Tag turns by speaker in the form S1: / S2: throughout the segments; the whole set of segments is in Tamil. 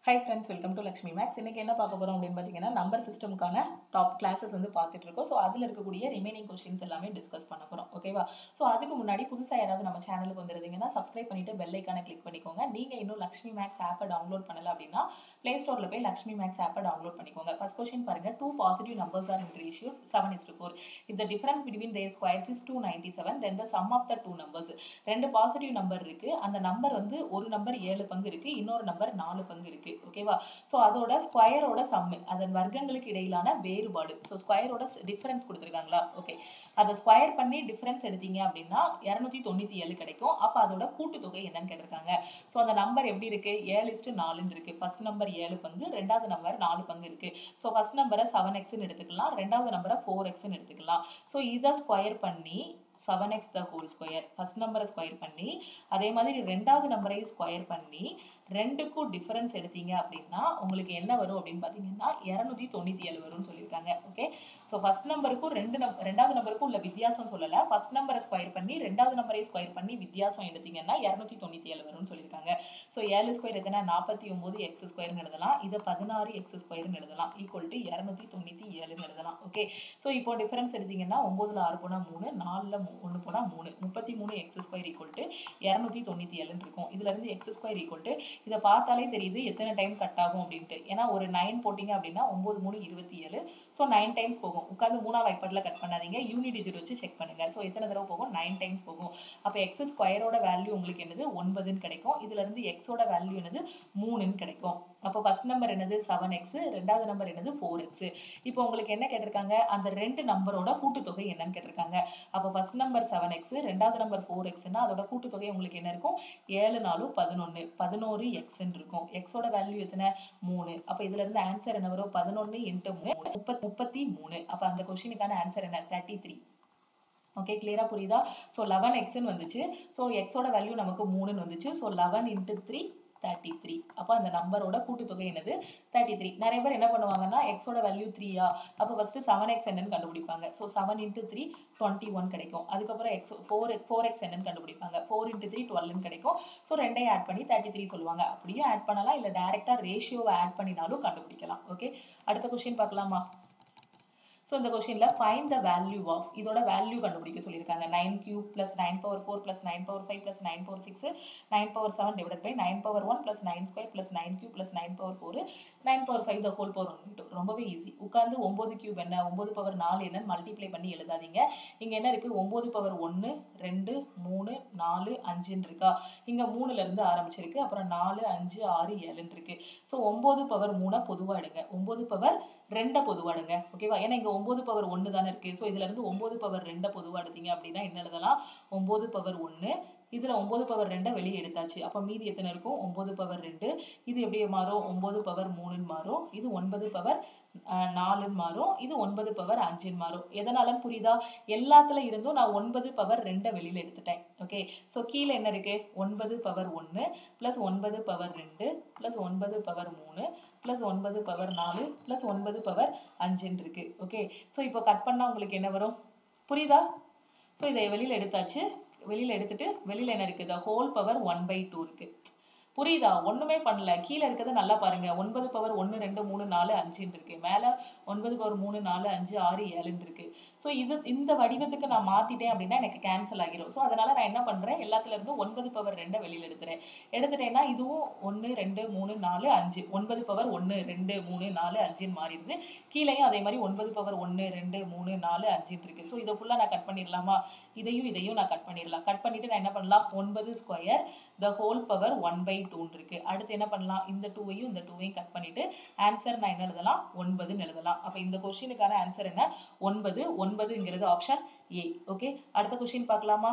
S1: high friends welcome to Lakshmi Max இன்னைக்கு என்ன பார்க்க போகிறோம் அப்படின்னு பார்த்தீங்கன்னா நம்பர் சிஸ்டம்க்கான டாப் கிளாஸஸ் வந்து பார்த்துட்டு இருக்கோம் ஸோ அதில் இருக்கக்கூடிய ரிமைனிங் கொஸ்டின்ஸ் எல்லாமே டிஸ்கஸ் பண்ண போகிறோம் ஓகேவா ஸோ அதுக்கு முன்னாடி புதுசாக யாராவது நம்ம சேனலுக்கு வந்துருந்தீங்கன்னா சப்ஸ்கிரைப் பண்ணிட்டு பெல் ஐக்கானை கிளிக் பண்ணிக்கோங்க நீங்கள் இன்னும் லக்ஷ்மி மேக்ஸ் ஆப்பை டவுன்லோட் பண்ணல அப்படின்னா ப்ளே ஸ்டோரில் போய் லக்ஷ்மி மேக்ஸ் ஆப்பை டவுன்லோட் பண்ணிக்கோங்க ஃபர்ஸ்ட் கொஸ்டின் பாருங்க two positive numbers are in ratio seven is to four if the difference between their squares is 297 then the sum of the two numbers ரெண்டு பாசிட்டிவ் நம்பர் இருக்கு அந்த நம்பர் வந்து ஒரு நம்பர் ஏழு பங்கு இருக்கு இன்னொரு நம்பர் நாலு பங்கு இருக்கு ஓகேவா ஸோ அதோட ஸ்கொயரோட சம்மு அதன் வர்க்கங்களுக்கு இடையிலான வேறுபாடு ஸோ ஸ்கொயரோட டிஃபரன்ஸ் கொடுத்துருக்காங்களா ஓகே அதை ஸ்கொயர் பண்ணி டிஃபரன்ஸ் எடுத்தீங்க அப்படின்னா இரநூத்தி தொண்ணூற்றி ஏழு கிடைக்கும் அப்போ அதோட கூட்டுத்தொகை என்னன்னு கேட்டிருக்காங்க ஸோ அந்த நம்பர் எப்படி இருக்கு ஏழு இஸ்ட்டு நாலுன்னு இருக்கு ஃபர்ஸ்ட் நம்பர் ஏழு பங்கு ரெண்டாவது நம்பர் நாலு பங்கு இருக்கு ஸோ ஃபர்ஸ்ட் நம்பரை செவன் எக்ஸ்ன்னு எடுத்துக்கலாம் ரெண்டாவது நம்பரை ஃபோர் எக்ஸ்ன்னு எடுத்துக்கலாம் ஸோ இதை ஸ்கொயர் பண்ணி seven x the whole square first நம்பரை ஸ்கொயர் பண்ணி அதே மாதிரி ரெண்டாவது நம்பரையும் ஸ்கொயர் பண்ணி ரெண்டுக்கும் டிஃபரன்ஸ் எடுத்தீங்க அப்படின்னா உங்களுக்கு என்ன வரும் அப்படின்னு பார்த்தீங்கன்னா இரநூத்தி தொண்ணூற்றி ஏழு வரும்னு சொல்லியிருக்காங்க ஓகே ஸோ ஃபர்ஸ்ட் நம்பருக்கும் ரெண்டு நம் ரெண்டாவது நம்பருக்கும் உள்ள வித்தியாசம் சொல்லலை ஃபர்ஸ்ட் நம்பரை ஸ்கொயர் பண்ணி ரெண்டாவது நம்பரை ஸ்கொயர் பண்ணி வித்தியாசம் எடுத்தீங்கன்னா இரநூத்தி தொண்ணூற்றி ஏழு வரும்னு சொல்லியிருக்காங்க ஸோ ஏழு ஸ்கொயர் எத்தனை நாற்பத்தி ஒம்பது எக்ஸ் ஸ்கொயர்னு எழுதலாம் இதை பதினாறு எக்ஸ் ஸ்கொயர்னு எழுதலாம் ஈக்குவல் டு இரநூத்தி தொண்ணூற்றி ஏழுன்னு எழுதலாம் ஓகே ஸோ இப்போ டிஃபரன்ஸ் எடுத்தீங்கன்னா ஒம்பதுல ஆறு போனால் மூணு நாலில் ஒன்று போனால் மூணு முப்பத்தி மூணு எக்ஸ் ஸ்கொயர் ஈக்குவல் டு இரநூத்தி தொண்ணூற்றி ஏழுன்னு இருக்கும் இதுல இருந்து எக்ஸ் ஸ்கொயர் ஈக்குவல் டு இதை பார்த்தாலே தெரியுது எத்தனை டைம் கட் ஆகும் அப்படின்ட்டு ஏன்னா ஒரு நைன் போட்டிங்க அப்படின்னா ஒம்பது மூணு இருபத்தி ஏழு ஸோ நைன் டைம்ஸ் போகும் உட்காந்து மூணாவது வைப்பட்டில் கட் பண்ணாதீங்க யூனிட் டிஜிட் வச்சு செக் பண்ணுங்க ஸோ எத்தனை தடவை போகும் நைன் டைம்ஸ் போகும் அப்போ எக்ஸ் ஸ்கொயரோட வேல்யூ உங்களுக்கு என்னது ஒன்பதுன்னு கிடைக்கும் இதுல இருந்து எக்ஸோட வேல்யூ என்னது மூணுன்னு கிடைக்கும் அப்போ ஃபர்ஸ்ட் நம்பர் என்னது செவன் எக்ஸ் ரெண்டாவது நம்பர் என்னது ஃபோர் எக்ஸ் இப்போ உங்களுக்கு என்ன கேட்டிருக்காங்க அந்த ரெண்டு நம்பரோட கூட்டுத்தொகை என்னன்னு கேட்டிருக்காங்க அப்போ ஃபர்ஸ்ட் நம்பர் செவன் எக்ஸ் ரெண்டாவது நம்பர் ஃபோர் எக்ஸ்னா அதோட கூட்டுத்தொகை உங்களுக்கு என்ன இருக்கும் ஏழு நாலும் பதினொன்று பதினோரு எக்ஸ்ன்னு இருக்கும் எக்ஸோட வேல்யூ எத்தனை மூணு அப்போ இதுல இருந்து ஆன்சர் என்ன வரும் பதினொன்று இன்ட்டு மூணு முப்பத் முப்பத்தி மூணு அப்போ அந்த கொஸ்டினுக்கான ஆன்சர் என்ன தேர்ட்டி த்ரீ ஓகே கிளியரா புரியுதா ஸோ லெவன் எக்ஸ்ன்னு வந்துச்சு ஸோ எக்ஸோட வேல்யூ நமக்கு மூணுன்னு வந்துச்சு so eleven into three thirty three அப்போ அந்த நம்பரோட கூட்டுத்தொகை என்னது தேர்ட்டி த்ரீ நிறைய பேர் என்ன பண்ணுவாங்கன்னா எக்ஸோட வேல்யூ த்ரீயா அப்போ ஃபஸ்ட்டு செவன் எக்ஸ் என்னன்னு கண்டுபிடிப்பாங்க so seven into three twenty one கிடைக்கும் அதுக்கப்புறம் எக்ஸ் ஃபோர் ஃபோர் எக்ஸ் என்னன்னு கண்டுபிடிப்பாங்க ஃபோர் இன்ட்டு த்ரீ டுவெல்னு கிடைக்கும் ஸோ ரெண்டையும் ஆட் பண்ணி தேர்ட்டி த்ரீ சொல்லுவாங்க அப்படியும் ஆட் பண்ணலாம் இல்லை டேரெக்டாக ரேஷியோவை ஆட் பண்ணினாலும் கண்டுபிடிக்கலாம் ஓகே அடுத்த கொஸ்டின் பார்க்கலாமா ஸோ இந்த கொஸ்டினில் ஃபைண்ட் த வேல்யூ ஆஃப் இதோட வேல்யூ கண்டுபிடிக்க சொல்லியிருக்காங்க nine cube plus nine power four plus nine power five plus nine power six nine power seven divide by nine power one plus nine square plus nine cube plus nine power four nine power five the whole power one two ரொம்பவே ஈஸி உட்காந்து ஒம்பது கியூப் என்ன ஒம்பது பவர் நாலு என்னன்னு மல்டிப்ளை பண்ணி எழுதாதீங்க இங்கே என்ன இருக்குது ஒம்பது பவர் ஒன்று ரெண்டு மூணு நாலு அஞ்சுன்னு இருக்கா இங்கே மூணுலேருந்து ஆரம்பிச்சிருக்கு அப்புறம் நாலு அஞ்சு ஆறு ஏழுன்னு இருக்கு ஸோ ஒம்பது பவர் மூணை பொதுவாக எடுங்க ஒம்பது பவர் ரெண்டை பொதுவாக எடுங்க ஓகேவா ஏன்னா இங்கே ஒம்பது பவர் ஒன்று தானே இருக்குது ஸோ இதுலேருந்து ஒம்பது பவர் ரெண்டை பொதுவாக எடுத்தீங்க அப்படின்னா என்ன எழுதலாம் ஒம்பது பவர் ஒன்று இதில் ஒம்பது பவர் ரெண்டை வெளியே எடுத்தாச்சு அப்போ மீதி எத்தனை இருக்கும் ஒம்பது பவர் ரெண்டு இது எப்படி மாறும் ஒம்பது பவர் மூணுன்னு மாறும் இது ஒன்பது பவர் நாலுன்னு மாறும் இது ஒன்பது பவர் அஞ்சுன்னு மாறும் எதனாலன்னு புரியுதா எல்லாத்துல இருந்தும் நான் ஒன்பது பவர் ரெண்டை வெளியில் எடுத்துட்டேன் ஓகே ஸோ கீழே என்ன இருக்கு ஒன்பது பவர் ஒன்று ப்ளஸ் ஒன்பது பவர் ரெண்டு ப்ளஸ் ஒன்பது பவர் மூணு ப்ளஸ் ஒன்பது பவர் நாலு ப்ளஸ் ஒன்பது பவர் அஞ்சுன்னு இருக்கு ஓகே ஸோ இப்போ கட் பண்ணால் உங்களுக்கு என்ன வரும் புரியுதா ஸோ இதை வெளியில் எடுத்தாச்சு வெளியில் எடுத்துட்டு வெளியில் என்ன இருக்குது whole power one by two இருக்குது புரியுதா ஒன்றுமே பண்ணல கீழே இருக்கிறத நல்லா பாருங்க ஒன்பது பவர் ஒன்று ரெண்டு மூணு நாலு அஞ்சுன்னு இருக்கு மேலே ஒன்பது பவர் மூணு நாலு அஞ்சு ஆறு ஏழுன்னு இருக்கு ஸோ இது இந்த வடிவத்துக்கு நான் மாற்றிட்டேன் அப்படின்னா எனக்கு கேன்சல் ஆகிரும் ஸோ அதனால நான் என்ன பண்ணுறேன் எல்லாத்துல இருந்து ஒன்பது பவர் ரெண்டை வெளியில் எடுத்துறேன் எடுத்துட்டேன்னா இதுவும் ஒன்று ரெண்டு மூணு நாலு அஞ்சு ஒன்பது பவர் ஒன்று ரெண்டு மூணு நாலு அஞ்சுன்னு மாறிடுது கீழேயும் அதே மாதிரி ஒன்பது பவர் ஒன்று ரெண்டு மூணு நாலு அஞ்சுன்னு இருக்கு ஸோ இதை ஃபுல்லாக நான் கட் பண்ணிடலாமா இதையும் இதையும் நான் கட் பண்ணிடலாம் கட் பண்ணிட்டு நான் என்ன பண்ணலாம் ஒன்பது square the whole power one by டூன்னு இருக்கு அடுத்து என்ன பண்ணலாம் இந்த டூவையும் இந்த டூவையும் கட் பண்ணிட்டு ஆன்சர் நான் என்ன எழுதலாம் ஒன்பதுன்னு எழுதலாம் அப்போ இந்த கொஸ்டினுக்கான ஆன்சர் என்ன ஒன்பது ஒன்பதுங்கிறது ஆப்ஷன் ஏ ஓகே அடுத்த கொஸ்டின் பார்க்கலாமா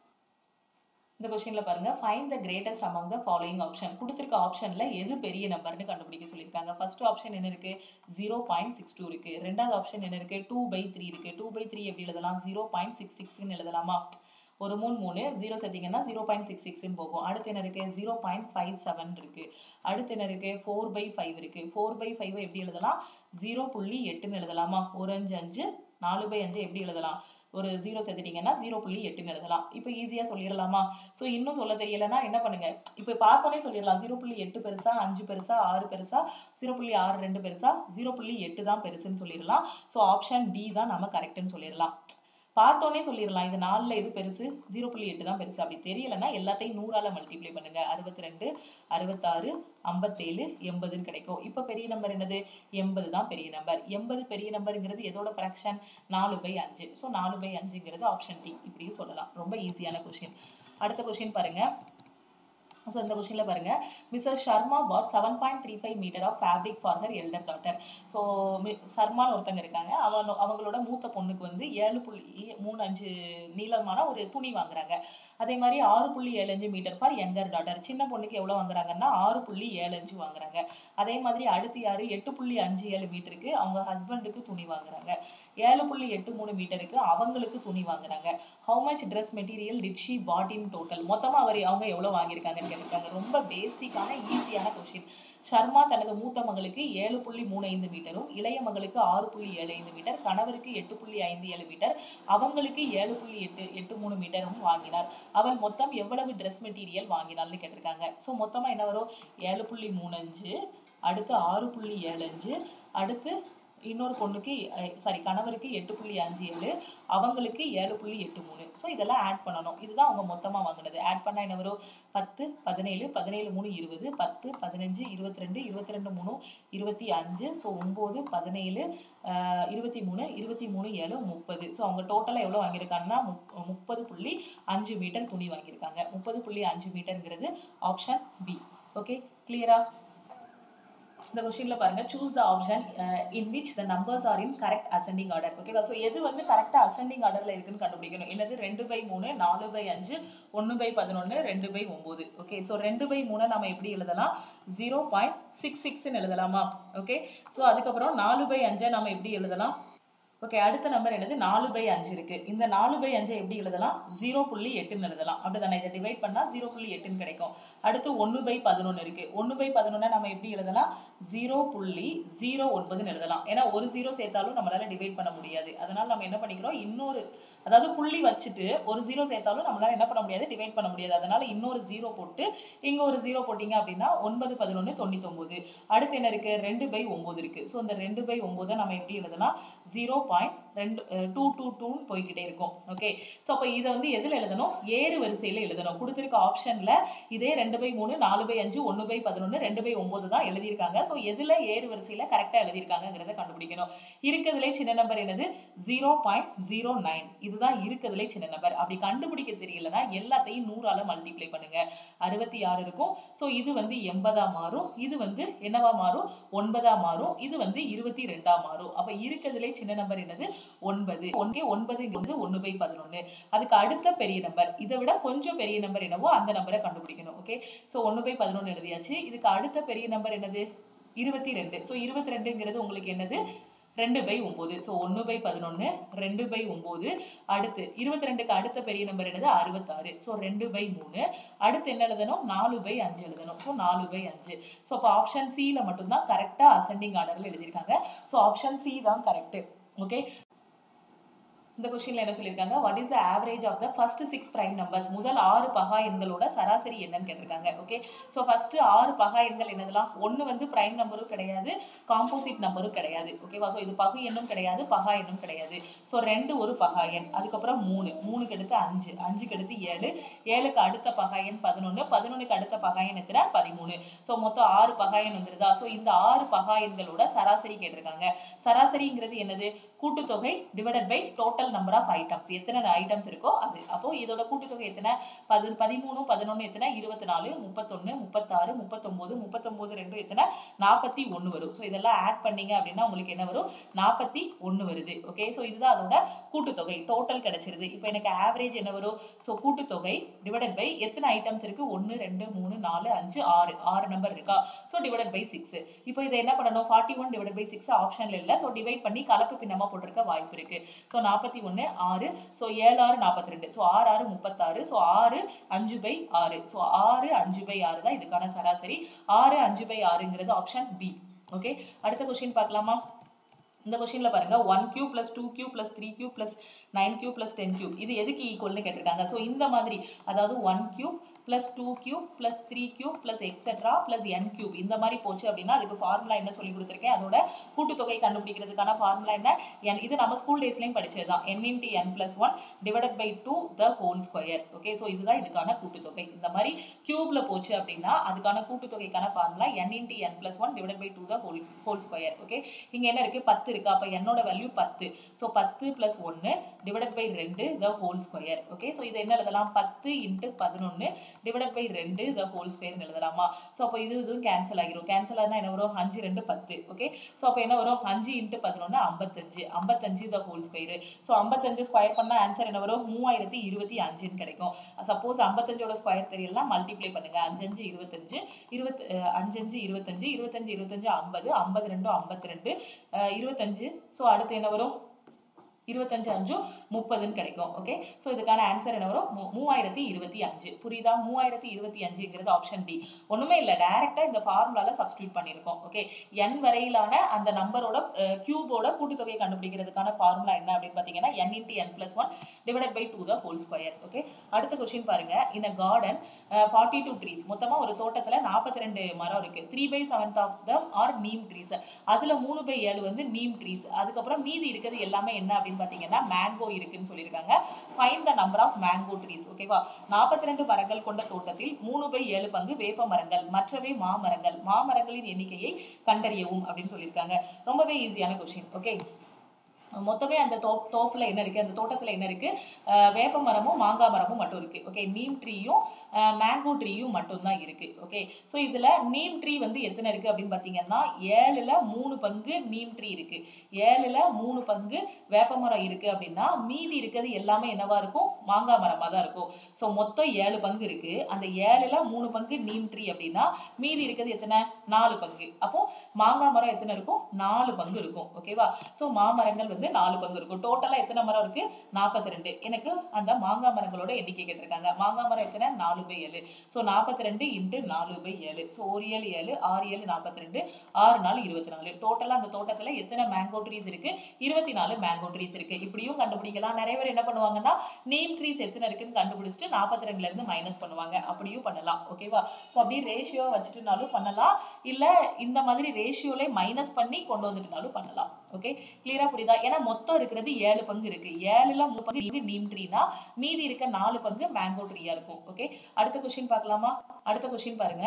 S1: இந்த கொஸ்டின்ல பாருங்க find the greatest among the following option கொடுத்துருக்க ஆப்ஷன்ல எது பெரிய நம்பர்னு கண்டுபிடிக்க சொல்லியிருக்காங்க ஃபர்ஸ்ட் ஆப்ஷன் என்ன இருக்கு ஜீரோ பாயிண்ட் சிக்ஸ் டூ இருக்கு ரெண்டாவது ஆப்ஷன் என்ன இருக்கு டூ பை த்ரீ இருக்கு டூ பை த்ரீ எப்படி எழுதலாம் ஜீரோ பாயிண்ட் சிக்ஸ் சிக்ஸ்னு எழுதலாமா ஒரு மூணு மூணு ஜீரோ சேர்த்திங்கன்னா ஜீரோ பாயிண்ட் சிக்ஸ் சிக்ஸ்னு போகும் அடுத்து என்ன இருக்குது ஜீரோ பாயிண்ட் ஃபைவ் செவன் இருக்குது அடுத்து என்ன இருக்குது ஃபோர் பை ஃபைவ் இருக்குது ஃபோர் பை ஃபைவ் எப்படி எழுதலாம் ஜீரோ புள்ளி எட்டுன்னு எழுதலாமா ஒரு அஞ்சு அஞ்சு நாலு பை அஞ்சு எப்படி எழுதலாம் ஒரு ஜீரோ சேர்த்துட்டீங்கன்னா ஜீரோ புள்ளி எட்டுன்னு எழுதலாம் இப்போ ஈஸியாக சொல்லிடலாமா ஸோ இன்னும் சொல்ல தெரியலன்னா என்ன பண்ணுங்க இப்போ பார்த்தோன்னே சொல்லிடலாம் ஜீரோ புள்ளி எட்டு பெருசா அஞ்சு பெருசா ஆறு பெருசா ஜீரோ புள்ளி ஆறு ரெண்டு பெருசா ஜீரோ புள்ளி எட்டு தான் பெருசுன்னு சொல்லிடலாம் ஸோ ஆப்ஷன் டி தான் நம்ம கரெக்ட்னு சொல்லிடலாம் பார்த்தோன்னே சொல்லிடலாம் இது நாலில் எது பெருசு ஜீரோ புள்ளி எட்டு தான் பெருசு அப்படி தெரியலன்னா எல்லாத்தையும் நூறால் மல்டிப்ளை பண்ணுங்க அறுபத்தி ரெண்டு அறுபத்தாறு ஐம்பத்தேழு எண்பதுன்னு கிடைக்கும் இப்போ பெரிய நம்பர் என்னது எண்பது தான் பெரிய நம்பர் எண்பது பெரிய நம்பருங்கிறது எதோட ஃப்ராக்ஷன் நாலு பை அஞ்சு ஸோ நாலு பை அஞ்சுங்கிறது ஆப்ஷன் டி இப்படியும் சொல்லலாம் ரொம்ப ஈஸியான கொஷின் அடுத்த கொஷின் பாருங்க ஸோ இந்த கொஸ்டினில் பாருங்க Mrs Sharma bought seven point three five metre of fabric for her elder daughter so சர்மான்னு ஒருத்தங்க இருக்காங்க அவங்க அவங்களோட மூத்த பொண்ணுக்கு வந்து ஏழு புள்ளி மூணு அஞ்சு நீளமான ஒரு துணி வாங்குறாங்க அதே மாதிரி ஆறு புள்ளி ஏழு அஞ்சு மீட்டர் ஃபார் யங்கர் டாட்டர் சின்ன பொண்ணுக்கு எவ்வளோ வாங்குறாங்கன்னா ஆறு புள்ளி ஏழு அஞ்சு வாங்குறாங்க அதே மாதிரி அடுத்து யாரு எட்டு புள்ளி அஞ்சு ஏழு மீட்டருக்கு அவங்க ஹஸ்பண்டுக்கு துணி வாங்குறாங்க ஏழு புள்ளி எட்டு மூணு மீட்டருக்கு அவங்களுக்கு துணி வாங்குறாங்க how much dress material did she bought in total மொத்தமாக அவர் அவங்க எவ்வளோ வாங்கியிருக்காங்கன்னு கேட்டிருக்காங்க ரொம்ப பேசிக்கான ஈஸியான கொஷின் ஷர்மா தனது மூத்த மகளுக்கு ஏழு புள்ளி மூணு ஐந்து மீட்டரும் இளைய மகளுக்கு ஆறு புள்ளி ஏழு ஐந்து மீட்டர் கணவருக்கு எட்டு புள்ளி ஐந்து ஏழு மீட்டர் அவங்களுக்கு ஏழு புள்ளி எட்டு எட்டு மூணு மீட்டரும் வாங்கினார் அவள் மொத்தம் எவ்வளவு ட்ரெஸ் மெட்டீரியல் வாங்கினார்னு கேட்டிருக்காங்க ஸோ மொத்தமாக என்ன வரும் ஏழு புள்ளி மூணு அஞ்சு அடுத்து ஆறு புள்ளி ஏழு அஞ்சு அடுத்து இன்னொரு பொண்ணுக்கு சாரி கணவருக்கு எட்டு புள்ளி அஞ்சு ஏழு அவங்களுக்கு ஏழு புள்ளி எட்டு மூணு ஸோ இதெல்லாம் ஆட் பண்ணணும் இதுதான் அவங்க மொத்தமாக வாங்கினது ஆட் பண்ணால் என்ன வரும் பத்து பதினேழு பதினேழு மூணு இருபது பத்து பதினஞ்சு இருபத்தி ரெண்டு இருபத்தி ரெண்டு மூணு இருபத்தி அஞ்சு ஸோ ஒம்பது பதினேழு இருபத்தி மூணு இருபத்தி மூணு ஏழு முப்பது ஸோ அவங்க டோட்டலாக எவ்வளோ வாங்கியிருக்காங்கன்னா முப் முப்பது புள்ளி அஞ்சு மீட்டர் துணி வாங்கியிருக்காங்க முப்பது புள்ளி அஞ்சு மீட்டருங்கிறது ஆப்ஷன் பி ஓகே கிளியரா இந்த கொஸ்டின்ல பாருங்க choose the option in which the numbers are in correct ascending order ஓகேவா ஸோ எது வந்து கரெக்டாக அசெண்டிங் ஆர்டர்ல இருக்குன்னு கண்டுபிடிக்கணும் என்னது ரெண்டு பை மூணு நாலு பை அஞ்சு ஒன்று பை பதினொன்று ரெண்டு பை ஒம்பது ஓகே ஸோ ரெண்டு பை மூணை நம்ம எப்படி எழுதலாம் ஜீரோ பாயிண்ட் சிக்ஸ் சிக்ஸ்ன்னு எழுதலாமா ஓகே ஸோ அதுக்கப்புறம் நாலு பை அஞ்சை நம்ம எப்படி எழுதலாம் ஓகே அடுத்த நம்பர் என்னது நாலு பை அஞ்சு இருக்கு இந்த நாலு பை அஞ்சை எப்படி எழுதலாம் ஜீரோ புள்ளி எட்டுன்னு எழுதலாம் அப்படிதானே இதை டிவைட் பண்ணா ஜீரோ புள்ளி எட்டுன்னு கிடைக்கும் அடுத்து ஒன்று பை பதினொன்று இருக்கு ஒன்று பை பதினொன்று நம்ம எப்படி எழுதலாம் ஜீரோ புள்ளி ஜீரோ ஒன்பதுன்னு எழுதலாம் ஏன்னா ஒரு ஜீரோ சேர்த்தாலும் நம்மளால டிவைட் பண்ண முடியாது அதனால நம்ம என்ன பண்ணிக்கிறோம் இன்னொரு அதாவது புள்ளி வச்சுட்டு ஒரு ஜீரோ சேர்த்தாலும் நம்மளால என்ன பண்ண முடியாது டிவைட் பண்ண முடியாது அதனால இன்னொரு ஜீரோ போட்டு இங்க ஒரு ஜீரோ போட்டீங்க அப்படின்னா ஒன்பது பதினொன்று தொண்ணூத்தொம்பது அடுத்து என்ன இருக்கு ரெண்டு பை ஒம்பது இருக்கு ஸோ இந்த ரெண்டு பை ஒம்பதை நம்ம எப்படி எழுதலாம் ஜீரோ பாயிண்ட் ரெண்டு டூ டூ டூன்னு போய்கிட்டே இருக்கும் ஓகே ஸோ அப்போ இதை வந்து எதில் எழுதணும் ஏறு வரிசையில் எழுதணும் கொடுத்துருக்க ஆப்ஷனில் இதே ரெண்டு பை மூணு நாலு பை அஞ்சு ஒன்று பை பதினொன்று ரெண்டு பை ஒம்பது தான் எழுதியிருக்காங்க ஸோ எதில் ஏறு வரிசையில் கரெக்டாக எழுதியிருக்காங்கிறத கண்டுபிடிக்கணும் இருக்கிறதுலே சின்ன நம்பர் என்னது ஜீரோ பாயிண்ட் ஜீரோ நைன் இதுதான் இருக்கிறதுலே சின்ன நம்பர் அப்படி கண்டுபிடிக்க தெரியலனா எல்லாத்தையும் நூறால மல்டிப்ளை பண்ணுங்க அறுபத்தி ஆறு இருக்கும் ஸோ இது வந்து எண்பதா மாறும் இது வந்து என்னவா மாறும் ஒன்பதா மாறும் இது வந்து இருபத்தி ரெண்டா மாறும் அப்ப இருக்கிறதுலே சின்ன நம்பர் என்னது ஒன்பது ஒன்றே ஒன்பதுங்கிறது ஒன்று பை பதினொன்று அதுக்கு அடுத்த பெரிய நம்பர் இதை விட கொஞ்சம் பெரிய நம்பர் என்னவோ அந்த நம்பரை கண்டுபிடிக்கணும் ஓகே ஸோ ஒன்று பை பதினொன்று எழுதியாச்சு இதுக்கு அடுத்த பெரிய நம்பர் என்னது இருபத்தி ரெண்டு ஸோ இருபத்தி ரெண்டுங்கிறது உங்களுக்கு என்னது ரெண்டு பை ஒம்பது ஸோ ஒன்று பை பதினொன்று ரெண்டு பை ஒம்பது அடுத்து இருபத்தி ரெண்டுக்கு அடுத்த பெரிய நம்பர் என்னது அறுபத்தாறு ஸோ ரெண்டு பை மூணு அடுத்து என்ன எழுதணும் நாலு பை அஞ்சு எழுதணும் ஸோ நாலு பை அஞ்சு ஸோ அப்போ ஆப்ஷன் சியில் மட்டும்தான் கரெக்டாக அசெண்டிங் ஆர்டரில் எழுதியிருக்காங்க ஸோ ஆப்ஷன் சி தான் கரெக்டு ஓகே இந்த கொஸ்டின்ல என்ன சொல்லியிருக்காங்க what is the average of the first six prime numbers முதல் ஆறு பகா எண்களோட சராசரி என்னன்னு கேட்டிருக்காங்க ஓகே ஸோ ஃபர்ஸ்ட் ஆறு பகா எண்கள் என்னதெல்லாம் ஒன்று வந்து பிரைம் நம்பரும் கிடையாது காம்போசிட் நம்பரும் கிடையாது ஓகேவா ஸோ இது பகு எண்ணும் கிடையாது பகா எண்ணும் கிடையாது ஸோ ரெண்டு ஒரு பகா எண் அதுக்கப்புறம் மூணு மூணுக்கு அடுத்து அஞ்சு அஞ்சுக்கு அடுத்து ஏழு ஏழுக்கு அடுத்த பகா எண் பதினொன்று பதினொன்றுக்கு அடுத்த பகா எண் எத்தனை பதிமூணு ஸோ மொத்தம் ஆறு பகா எண் வந்துருதா ஸோ இந்த ஆறு பகா எண்களோட சராசரி கேட்டிருக்காங்க சராசரிங்கிறது என்னது கூட்டுத்தொகை divided by total number of items எத்தனை ஐட்டம்ஸ் இருக்கோ அது அப்போ இதோட கூட்டுத்தொகை எத்தனை பது பதிமூணு பதினொன்று எத்தனை இருபத்தி நாலு முப்பத்தொன்று முப்பத்தாறு முப்பத்தொம்போது முப்பத்தொம்போது ரெண்டும் எத்தனை நாற்பத்தி ஒன்று வரும் ஸோ இதெல்லாம் ஆட் பண்ணீங்க அப்படின்னா உங்களுக்கு என்ன வரும் நாற்பத்தி ஒன்று வருது ஓகே ஸோ இதுதான் அதோட கூட்டுத்தொகை டோட்டல் கிடைச்சிருது இப்போ எனக்கு ஆவரேஜ் என்ன வரும் ஸோ கூட்டுத்தொகை டிவைடட் பை எத்தனை ஐட்டம்ஸ் இருக்கு ஒன்று ரெண்டு மூணு நாலு அஞ்சு ஆறு ஆறு நம்பர் இருக்கா ஸோ டிவைடட் பை சிக்ஸ் இப்போ இதை என்ன பண்ணணும் forty one divide by six ஆப்ஷன்ல இல்லை ஸோ டிவைட் பண்ணி கலப்பு பின்னமா போட்டிருக்க வாய்ப்பு இருக்கு ஸோ நாற்பத்தி ஒன்று ஆறு ஸோ ஏழு ஆறு நாற்பத்தி ரெண்டு ஸோ ஆறு ஆறு முப்பத்தாறு ஸோ ஆறு அஞ்சு பை ஆறு ஸோ ஆறு அஞ்சு பை ஆறு தான் இதுக்கான சராசரி ஆறு அஞ்சு பை ஆறுங்கிறது ஆப்ஷன் பி ஓகே அடுத்த கொஸ்டின் பார்க்கலாமா இந்த கொஸ்டின்ல பாருங்க one cube plus two cube plus three cube plus nine cube plus ten cube இது எதுக்கு ஈக்குவல்னு கேட்டிருக்காங்க ஸோ இந்த மாதிரி அதாவது one cube plus two cube plus three cube plus etcetera plus N cube இந்த மாதிரி போச்சு அப்படின்னா அதுக்கு ஃபார்முலா என்ன சொல்லி கொடுத்துருக்கேன் அதோட கூட்டுத்தொகை கண்டுபிடிக்கிறதுக்கான ஃபார்முலா என்ன என் இது நம்ம ஸ்கூல் டேஸ்லையும் படிச்சது தான் N into N plus one divided by two the whole square okay so இதுதான் இதுக்கான கூட்டுத்தொகை இந்த மாதிரி கியூப்ல போச்சு அப்படின்னா அதுக்கான கூட்டுத்தொகைக்கான formula N into N plus one divided by two the whole whole square okay இங்க என்ன இருக்கு பத்து இருக்கு அப்போ என்னோட வேல்யூ பத்து ஸோ பத்து பிளஸ் ஒன்று டிவைடட் பை ரெண்டு the whole square okay so இது என்ன எழுதலாம் பத்து இன்ட்டு பதினொன்று டிவைடட் பை ரெண்டு த ஹோல் ஸ்கொயர்னு எழுதலாமா ஸோ அப்போ இது இதுவும் கேன்சல் ஆகிரும் கேன்சல் ஆனால் என்ன வரும் அஞ்சு ரெண்டு பத்து ஓகே ஸோ அப்போ என்ன வரும் அஞ்சு இன்ட்டு பதினொன்று ஐம்பத்தஞ்சு ஐம்பத்தஞ்சு த ஹோல் ஸ்கொயர் ஸோ ஐம்பத்தஞ்சு ஸ்கொயர் பண்ணால் ஆன்சர் என்ன வரும் மூவாயிரத்தி இருபத்தி அஞ்சுன்னு கிடைக்கும் சப்போஸ் ஐம்பத்தஞ்சோட ஸ்கொயர் தெரியலாம் மல்டிப்ளை பண்ணுங்க அஞ்சஞ்சு இருபத்தஞ்சு இருபத்தி அஹ், அஞ்சஞ்சு இருபத்தஞ்சு இருபத்தஞ்சு இருபத்தஞ்சு ஐம்பது ஐம்பது ரெண்டும் ஐம்பத்தி ரெண்டு இருபத்தஞ்சு ஸோ அடுத்து என்ன வரும் இருபத்தஞ்சு அஞ்சும் முப்பதுன்னு கிடைக்கும் ஓகே ஸோ இதுக்கான ஆன்சர் என்ன வரும் மூ- மூவாயிரத்தி இருபத்தி அஞ்சு புரியுதா மூவாயிரத்தி இருபத்தி அஞ்சுங்கிறது ஆப்ஷன் டி ஒண்ணுமே இல்லை டைரக்டா இந்த ஃபார்முலால சப்ஸ்டியூட் பண்ணியிருக்கோம் ஓகே என் வரையிலான அந்த நம்பரோட கியூபோட கூட்டுத்தொகையை கண்டுபிடிக்கிறதுக்கான ஃபார்முலா என்ன அப்படின்னு பார்த்தீங்கன்னா N into N plus one divided by two the whole square okay அடுத்த கொஸ்டின் பாருங்க in a garden forty two trees மொத்தமா ஒரு தோட்டத்துல நாற்பத்தி ரெண்டு மரம் இருக்கு three by seventh of them are neem trees அதுல மூணு பை ஏழு வந்து நீம் ட்ரீஸ் அதுக்கப்புறம் மீதி இருக்கிறது எல்லாமே என்ன அப்படின்னு பார்த்தீங்கன்னா மேங்கோ இருக்குன்னு சொல்லியிருக்காங்க find the number of mango trees ஓகேவா நாற்பத்தி ரெண்டு மரங்கள் கொண்ட தோட்டத்தில் மூணு பை ஏழு பங்கு வேப்ப மரங்கள் மற்றவை மாமரங்கள் மாமரங்களின் எண்ணிக்கையை கண்டறியவும் அப்படின்னு சொல்லியிருக்காங்க ரொம்பவே ஈஸியான கொஸ்டின் ஓகே மொத்தமே அந்த தோப் தோப்புல என்ன இருக்கு அந்த தோட்டத்துல என்ன இருக்கு அஹ் வேப்ப மரமும் மாங்காய் மரமும் மட்டும் இருக்கு ஓகே நீம் ட்ரீயும் மேங்கோ ட்ரீயும் மட்டும்தான் இருக்கு ஓகே ஸோ இதுல நீம் ட்ரீ வந்து எத்தனை இருக்கு அப்படின்னு பாத்தீங்கன்னா ஏழுல மூணு பங்கு நீம் ட்ரீ இருக்கு ஏழுல மூணு பங்கு வேப்ப மரம் இருக்கு அப்படின்னா மீதி இருக்கிறது எல்லாமே என்னவா இருக்கும் மாங்காய் மரமா தான் இருக்கும் ஸோ மொத்தம் ஏழு பங்கு இருக்கு அந்த ஏழுல மூணு பங்கு நீம் ட்ரீ அப்படின்னா மீதி இருக்கிறது எத்தனை நாலு பங்கு அப்போ மாங்காய் மரம் எத்தனை இருக்கும் நாலு பங்கு இருக்கும் ஓகேவா ஸோ மாமரங்கள் வந்து நாலு பங்கு இருக்கும் டோட்டலா எத்தனை மரம் இருக்கு நாற்பத்தி ரெண்டு எனக்கு அந்த மாங்காய் மரங்களோட எண்ணிக்கை கேட்டிருக்காங்க மாங்காய் மரம் எத்தனை நாலு பை ஏழு ஸோ நாற்பத்தி ரெண்டு இன்ட்டு நாலு பை ஏழு ஸோ ஒரு ஏழு ஏழு ஆறு ஏழு நாற்பத்தி ரெண்டு ஆறு நாலு இருபத்தி நாலு டோட்டலா அந்த தோட்டத்துல எத்தனை மேங்கோ ட்ரீஸ் இருக்கு இருபத்தி நாலு மேங்கோ ட்ரீஸ் இருக்கு இப்படியும் கண்டுபிடிக்கலாம் நிறைய பேர் என்ன பண்ணுவாங்கன்னா நீம் ட்ரீஸ் எத்தனை இருக்குன்னு கண்டுபிடிச்சிட்டு நாற்பத்தி ரெண்டுல இருந்து மைனஸ் பண்ணுவாங்க அப்படியும் பண்ணலாம் ஓகேவா ஸோ அப்படியே ரேஷியோ வச்சுட்டுனாலும் பண்ணலாம் இல்ல இந்த மாதிரி ரேஷியோல மைனஸ் பண்ணி கொண்டு வந்துட்டுனாலும் பண்ணலாம் ஓகே கிளியரா புரியுதா ஏன்னா மொத்தம் இருக்கிறது ஏழு பங்கு இருக்கு ஏழுல மூணு பங்கு இது நீம் ட்ரீனா மீதி இருக்க நாலு பங்கு மேங்கோ ட்ரீயா இருக்கும் ஓகே அடுத்த கொஸ்டின் பார்க்கலாமா அடுத்த கொஸ்டின் பாருங்க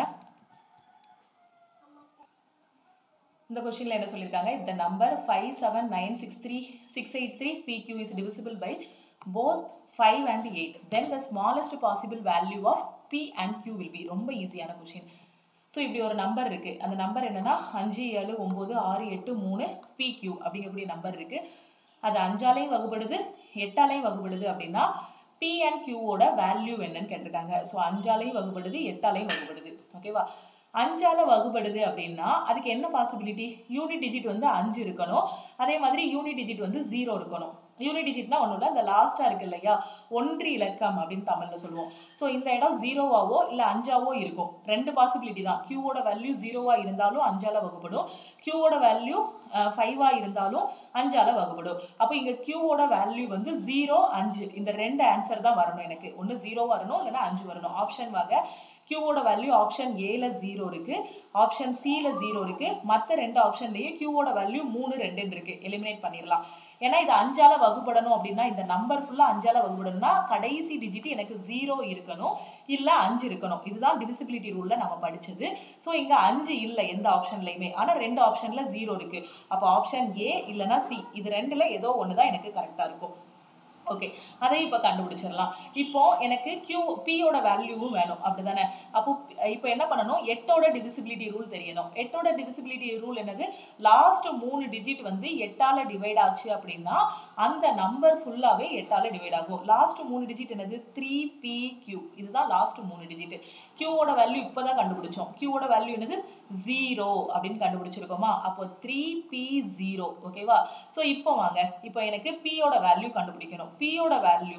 S1: இந்த கொஸ்டின்ல என்ன சொல்லியிருக்காங்க இந்த number five seven nine six three six eight three P Q is divisible by both five and eight then the smallest possible value of P and Q will be ரொம்ப ஈஸியான கொஸ்டின் ஸோ இப்படி ஒரு நம்பர் இருக்கு அந்த நம்பர் என்னன்னா அஞ்சு ஏழு ஒம்பது ஆறு எட்டு மூணு பி கியூ அப்படிங்கக்கூடிய நம்பர் இருக்கு அது அஞ்சாலையும் வகுப்படுது எட்டாலையும் வகுப்படுது அப்படின்னா பி அண்ட் கியூவோட வேல்யூ என்னன்னு கேட்டிருக்காங்க ஸோ அஞ்சாலையும் வகுப்படுது எட்டாலையும் வகுப்படுது ஓகேவா அஞ்சால வகுப்படுது அப்படின்னா அதுக்கு என்ன பாசிபிலிட்டி யூனிட் டிஜிட் வந்து அஞ்சு இருக்கணும் அதே மாதிரி யூனிட் டிஜிட் வந்து ஜீரோ இருக்கணும் யூனிட் டிஜிட்னா ஒன்றும் இல்லை இந்த லாஸ்ட்டாக இருக்கு இல்லையா ஒன்று இலக்கம் அப்படின்னு தமிழில் சொல்லுவோம் ஸோ இந்த இடம் ஜீரோவாவோ இல்லை அஞ்சாவோ இருக்கும் ரெண்டு பாசிபிலிட்டி தான் கியூவோட வேல்யூ ஜீரோவா இருந்தாலும் அஞ்சால வகுப்படும் கியூவோட வேல்யூ ஃபைவா இருந்தாலும் அஞ்சால வகுப்படும் அப்போ இங்க கியூவோட வேல்யூ வந்து ஜீரோ அஞ்சு இந்த ரெண்டு ஆன்சர் தான் வரணும் எனக்கு ஒன்று ஜீரோ வரணும் இல்லைன்னா அஞ்சு வரணும் ஆப்ஷன் வாங்க கியூவோட வேல்யூ ஆப்ஷன் ஏல ஜீரோ இருக்கு ஆப்ஷன் சில ஜீரோ இருக்கு மற்ற ரெண்டு ஆப்ஷன்லயும் கியூவோட வேல்யூ மூணு ரெண்டுன்னு இருக்கு எலிமினேட் பண்ணிடலாம் ஏன்னா இது அஞ்சால வகுப்படணும் அப்படின்னா இந்த நம்பர் ஃபுல்லா அஞ்சால வகுப்படணும்னா கடைசி டிஜிட் எனக்கு ஜீரோ இருக்கணும் இல்ல அஞ்சு இருக்கணும் இதுதான் டிவிசிபிலிட்டி ரூல்ல நம்ம படிச்சது ஸோ இங்க அஞ்சு இல்லை எந்த ஆப்ஷன்லயுமே ஆனா ரெண்டு ஆப்ஷன்ல ஜீரோ இருக்கு அப்போ ஆப்ஷன் ஏ இல்லைன்னா சி இது ரெண்டுல ஏதோ ஒன்று தான் எனக்கு கரெக்டா இருக்கும் ஓகே அதை இப்போ கண்டுபிடிச்சிடலாம் இப்போ எனக்கு கியூ பியோட வேல்யூவும் வேணும் அப்படிதானே அப்போ இப்போ என்ன பண்ணணும் எட்டோட டிவிசிபிலிட்டி ரூல் தெரியணும் எட்டோட டிவிசிபிலிட்டி ரூல் என்னது லாஸ்ட் மூணு டிஜிட் வந்து எட்டால டிவைட் ஆச்சு அப்படின்னா அந்த நம்பர் ஃபுல்லாவே எட்டால டிவைட் ஆகும் லாஸ்ட் மூணு டிஜிட் என்னது த்ரீ பி கியூ இதுதான் லாஸ்ட் மூணு டிஜிட் கியூவோட வேல்யூ இப்போதான் கண்டுபிடிச்சோம் கியூவோட வேல்யூ என்னது ஜீரோ அப்படின்னு கண்டுபிடிச்சிருக்கோமா அப்போ த்ரீ பி ஜீரோ ஓகேவா ஸோ இப்போ வாங்க இப்போ எனக்கு பியோட வேல்யூ கண்டுபிடிக்கணும் பியோட வேல்யூ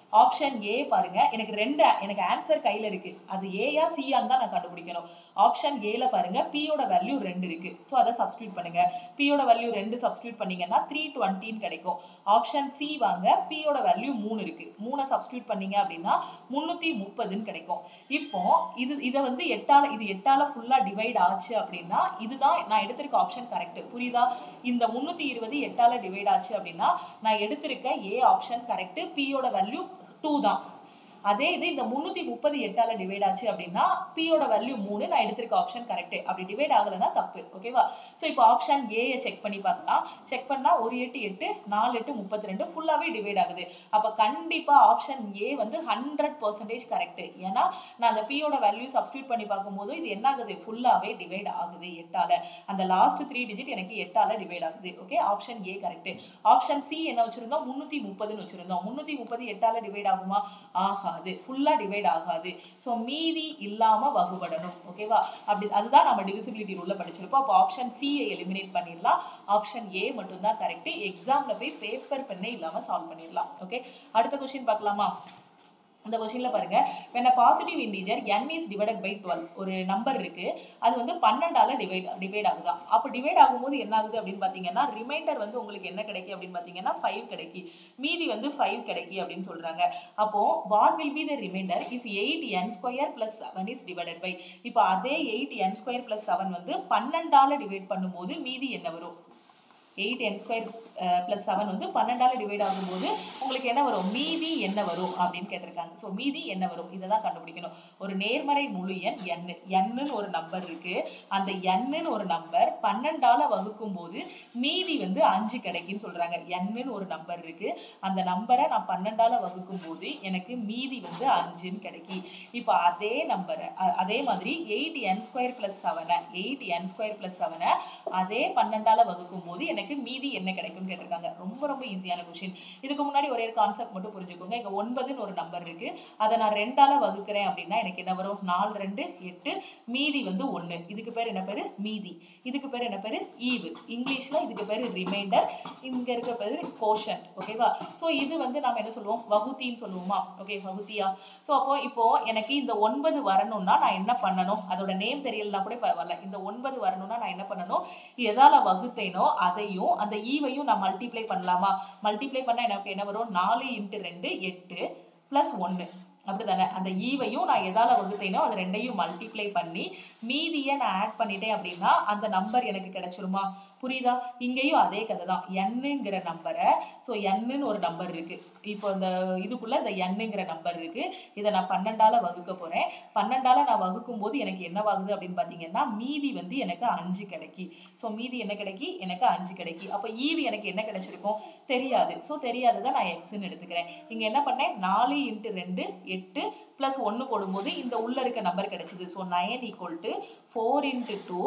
S1: ஆப்ஷன் ஏ பாருங்க எனக்கு ரெண்டு எனக்கு ஆன்சர் கையில இருக்கு அது ஏயா சியான்னு தான் நான் கண்டுபிடிக்கணும் ஆப்ஷன் ஏல பாருங்க பியோட வேல்யூ ரெண்டு இருக்கு ஸோ அதை சப்ஸ்டியூட் பண்ணுங்க பியோட வேல்யூ ரெண்டு சப்ஸ்டியூட் பண்ணீங்கன்னா த்ரீ டுவெண்ட்டின்னு கிடைக்கும் ஆப்ஷன் சி வாங்க பியோட வேல்யூ மூணு இருக்கு மூணை சப்ஸ்டியூட் பண்ணீங்க அப்படின்னா முந்நூற்றி முப்பதுன்னு கிடைக்கும் இப்போ இது இதை வந்து எட்டால இது எட்டால ஃபுல்லாக டிவைட் ஆச்சு அப்படின்னா இதுதான் நான் எடுத்திருக்க ஆப்ஷன் கரெக்ட் புரியுதா இந்த முந்நூற்றி இருபது எட்டால டிவைட் ஆச்சு அப்படின்னா நான் எடுத்திருக்க ஏ ஆப்ஷன் கரெக்ட் பியோட வேல்யூ டூ தான் அதே இது இந்த முந்நூற்றி முப்பது எட்டால டிவைட் ஆச்சு அப்படின்னா பியோட வேல்யூ மூணு நான் எடுத்திருக்க ஆப்ஷன் கரெக்ட் அப்படி டிவைட் ஆகலைன்னா தப்பு ஓகேவா ஸோ இப்போ ஆப்ஷன் ஏயை செக் பண்ணி பார்க்கலாம் செக் பண்ணால் ஒரு எட்டு எட்டு நாலு எட்டு முப்பத்தி ரெண்டு ஃபுல்லாகவே டிவைட் ஆகுது அப்போ கண்டிப்பாக ஆப்ஷன் ஏ வந்து ஹண்ட்ரட் பர்சன்டேஜ் கரெக்ட் ஏன்னா நான் அந்த பியோட வேல்யூ சப்ஸ்டியூட் பண்ணி பார்க்கும்போது இது என்ன ஆகுது ஃபுல்லாகவே டிவைட் ஆகுது எட்டால அந்த லாஸ்ட் த்ரீ டிஜிட் எனக்கு எட்டால டிவைட் ஆகுது okay option A correct option C என்ன வச்சிருந்தோம் முந்நூற்றி முப்பதுன்னு வச்சிருந்தோம் முந்நூற்றி முப்பது எட்டால டிவைட் ஆகுமா ஆகாது ஃபுல்லாக டிவைட் ஆகாது ஸோ மீதி இல்லாமல் வகுபடணும் ஓகேவா அப்படி அதுதான் நம்ம டிவிசிபிலிட்டி ரூலில் படிச்சிருப்போம் அப்போ ஆப்ஷன் சியை எலிமினேட் பண்ணிடலாம் ஆப்ஷன் ஏ மட்டும்தான் கரெக்ட் எக்ஸாமில் போய் பேப்பர் பெண்ணே இல்லாமல் சால்வ் பண்ணிடலாம் ஓகே அடுத்த கொஸ்டின் பார்க்கலாமா இந்த கொஸ்டின்ல பாருங்க when a positive integer n is divided by 12 ஒரு நம்பர் இருக்கு அது வந்து பன்னெண்டால டிவைட் டிவைட் ஆகுதா அப்போ டிவைட் ஆகும்போது என்ன ஆகுது அப்படின்னு பாத்தீங்கன்னா ரிமைண்டர் வந்து உங்களுக்கு என்ன கிடைக்கும் அப்படின்னு பாத்தீங்கன்னா ஃபைவ் கிடைக்கி மீதி வந்து ஃபைவ் கிடைக்கி அப்படின்னு சொல்றாங்க அப்போ what will be the remainder if eight n square plus seven is divided by இப்போ அதே eight n square plus seven வந்து பன்னெண்டால டிவைட் பண்ணும்போது மீதி என்ன வரும் eight n square plus seven வந்து பன்னெண்டால டிவைட் ஆகும்போது உங்களுக்கு என்ன வரும் மீதி என்ன வரும் அப்படின்னு கேட்டிருக்காங்க ஸோ மீதி என்ன வரும் இதை தான் கண்டுபிடிக்கணும் ஒரு நேர்மறை முழு எண் எண்ணு எண்ணுன்னு ஒரு நம்பர் இருக்கு அந்த எண்ணுன்னு ஒரு நம்பர் பன்னெண்டால வகுக்கும் போது மீதி வந்து அஞ்சு கிடைக்குன்னு சொல்றாங்க எண்ணுன்னு ஒரு நம்பர் இருக்கு அந்த நம்பரை நான் பன்னெண்டால வகுக்கும் போது எனக்கு மீதி வந்து அஞ்சுன்னு கிடைக்கி இப்போ அதே நம்பரை அதே மாதிரி எயிட் என் ஸ்கொயர் பிளஸ் செவனை எயிட் என் ஸ்கொயர் பிளஸ் செவனை அதே பன்னெண்டால வகுக்கும் போது எனக்கு மீதி என்ன கிடைக்கும் கேட்டிருக்காங்க ரொம்ப ரொம்ப ஈஸியான கொஸ்டின் இதுக்கு முன்னாடி ஒரே ஒரு கான்செப்ட் மட்டும் புரிஞ்சுக்கோங்க இங்க ஒன்பதுன்னு ஒரு நம்பர் இருக்கு அதை நான் ரெண்டால வகுக்கிறேன் அப்படின்னா எனக்கு என்ன வரும் நாலு ரெண்டு எட்டு மீதி வந்து ஒண்ணு இதுக்கு பேர் என்ன பேரு மீதி இதுக்கு பேர் என்ன பேரு ஈவு இங்கிலீஷ்ல இதுக்கு பேரு ரிமைண்டர் இங்க இருக்க பேரு கோஷன் ஓகேவா ஸோ இது வந்து நாம என்ன சொல்லுவோம் வகுத்தின்னு சொல்லுவோமா ஓகே வகுத்தியா ஸோ அப்போ இப்போ எனக்கு இந்த ஒன்பது வரணும்னா நான் என்ன பண்ணணும் அதோட நேம் தெரியலனா கூட பரவாயில்ல இந்த ஒன்பது வரணும்னா நான் என்ன பண்ணணும் எதால வகுத்தேனோ அதையும் அந்த ஈவையும் நான் மல்டிப்ளை பண்ணலாமா மல்டிப்ளை பண்ணா எனக்கு என்ன வரும் நாலு இன்ட்டு ரெண்டு எட்டு ப்ளஸ் ஒன்று அப்படிதானே அந்த ஈவையும் நான் எதால வகுத்தேனோ அது ரெண்டையும் மல்டிப்ளை பண்ணி மீதியை நான் ஆட் பண்ணிட்டேன் அப்படின்னா அந்த நம்பர் எனக்கு கிடைச்சிருமா புரியுதா இங்கேயும் அதே கதை தான் எண்ணுங்கிற நம்பரை ஸோ எண்ணுன்னு ஒரு நம்பர் இருக்கு இப்போ இந்த இதுக்குள்ள இந்த எண்ணுங்கிற நம்பர் இருக்கு இதை நான் பன்னெண்டால வகுக்க போறேன் பன்னெண்டால நான் வகுக்கும் போது எனக்கு என்னவாகுது அப்படின்னு பார்த்தீங்கன்னா மீதி வந்து எனக்கு அஞ்சு கிடைக்கி ஸோ மீதி என்ன கிடைக்கி எனக்கு அஞ்சு கிடைக்கி அப்போ ஈவி எனக்கு என்ன கிடைச்சிருக்கும் தெரியாது ஸோ தெரியாததை நான் எக்ஸ்ன்னு எடுத்துக்கிறேன் இங்க என்ன பண்ணேன் நாலு இன்ட்டு ரெண்டு எட்டு ப்ளஸ் ஒன்று போடும்போது இந்த உள்ள இருக்க நம்பர் கிடைச்சிது so nine equal to four into two